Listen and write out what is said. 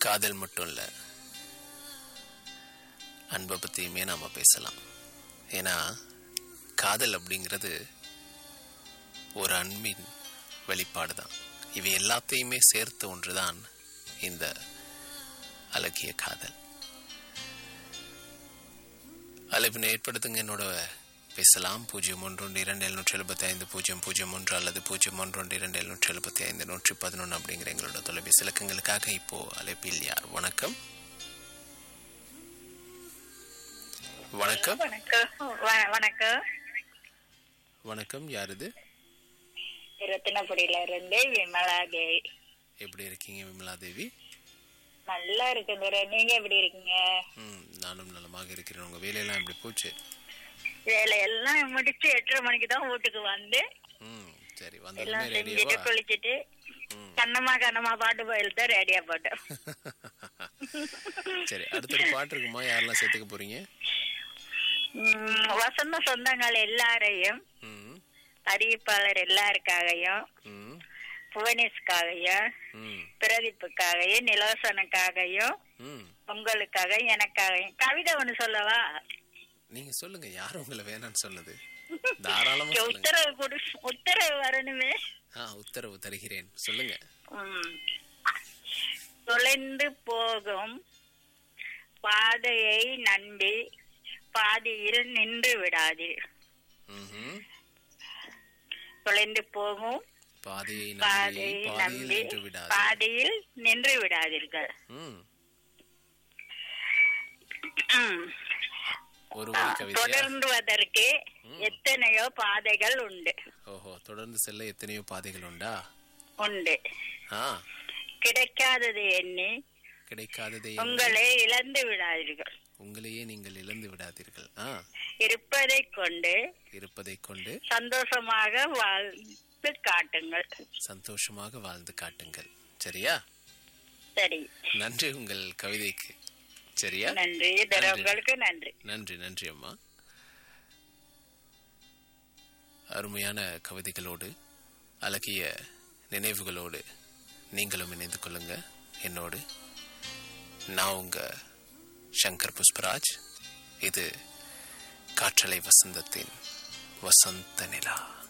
காதல் மட்டும் இல்லை அன்பை பற்றியுமே நாம் பேசலாம் ஏன்னா காதல் அப்படிங்கிறது ஒரு அன்பின் வெளிப்பாடு தான் இவை எல்லாத்தையுமே சேர்த்த ஒன்றுதான் இந்த அழகிய காதல் அழைப்பினை ஏற்படுத்துங்க என்னோட பேசலாம் பூஜ்ஜியம் ஒன்று ஒன்று இரண்டு எழுநூற்றி எழுபத்தி ஐந்து பூஜ்ஜியம் பூஜ்ஜியம் ஒன்று அல்லது பூஜ்ஜியம் ஒன்று ஒன்று இரண்டு எழுநூற்றி எழுபத்தி ஐந்து நூற்றி பதினொன்று அப்படிங்கிற எங்களோட தொலைபேசி இலக்கங்களுக்காக இப்போ அழைப்பில் யார் வணக்கம் வணக்கம் வணக்கம் வ- வணக்கம் வணக்கம் யார் இது ரத்தினபுரியில இருந்து விமலா தேவி எப்படி இருக்கீங்க விமலா தேவி நல்லா இருக்குங்க நீங்க எப்படி இருக்கீங்க ம் நானும் நலமாக இருக்கிறேன் உங்கள் வேலையெல்லாம் எப்படி போச்சு வேலையெல்லாம் முடிச்சு எட்டரை மணிக்கு தான் வீட்டுக்கு வந்து ம் சரி வந்ததுமே எல்லாம் செஞ்சுட்டு ரெடியாவா குளிச்சுட்டு ம் கண்ணம்மா கண்ணம்மா பாட்டு போயில் தான் ரேடியா போட்டோம் சரி அடுத்தது பாட்டு இருக்குமா யாரெல்லாம் சேர்த்துக்க போறீங்க உம், வசந்த சொந்தங்கள் எல்லாரையும் ம் அறிவிப்பாளர் எல்லாருக்காகவும் ம் புவனேஷ்காகவும் ம் பிரதீப்புக்காகவும் நிலோசனுக்காகவும் ம் உங்களுக்காக எனக்காகவும் கவிதை ஒண்ணு சொல்லவா நீங்க சொல்லுங்க யார் உங்களை வேணாம்னு சொன்னது தாராளமா சொல்லுங்க உத்தரவு கொடு உத்தரவு வரணுமே ஆ உத்தரவு தருகிறேன் சொல்லுங்க உம். தொலைந்து போகும் பாதையை நம்பி பாதியில் நின்று விடாதீர் ம்ஹும். தொலைந்து போகும் பாதையை நம்பி பாதையை பாதையில் நம்பி நின்று விடாது பாதியில் நின்று விடாதீர்கள் ம் உம். ஒரு வரி கவிதையா தொடர்ந்துவதற்கு எத்தனையோ பாதைகள் உண்டு ஓஹோ தொடர்ந்து செல்ல எத்தனையோ பாதைகள் உண்டா உண்டு ஆ கிடைக்காதது எண்ணி கிடைக்காததை உங்களை இழந்து விடாதீர்கள் உங்களையே நீங்கள் இழந்து விடாதீர்கள் ஆ இருப்பதை கொண்டு இருப்பதை கொண்டு சந்தோஷமாக வாழ்ந்து காட்டுங்கள் சந்தோஷமாக வாழ்ந்து காட்டுங்கள் சரியா சரி நன்றி உங்கள் கவிதைக்கு சரியா நன்றி தரவங்களுக்கு நன்றி நன்றி நன்றி அம்மா அருமையான கவிதைகளோடு அழகிய நினைவுகளோடு நீங்களும் இணைந்து கொள்ளுங்க என்னோடு நான் உங்க சங்கர் புஷ்பராஜ் இது காற்றலை வசந்தத்தின் வசந்த நிலா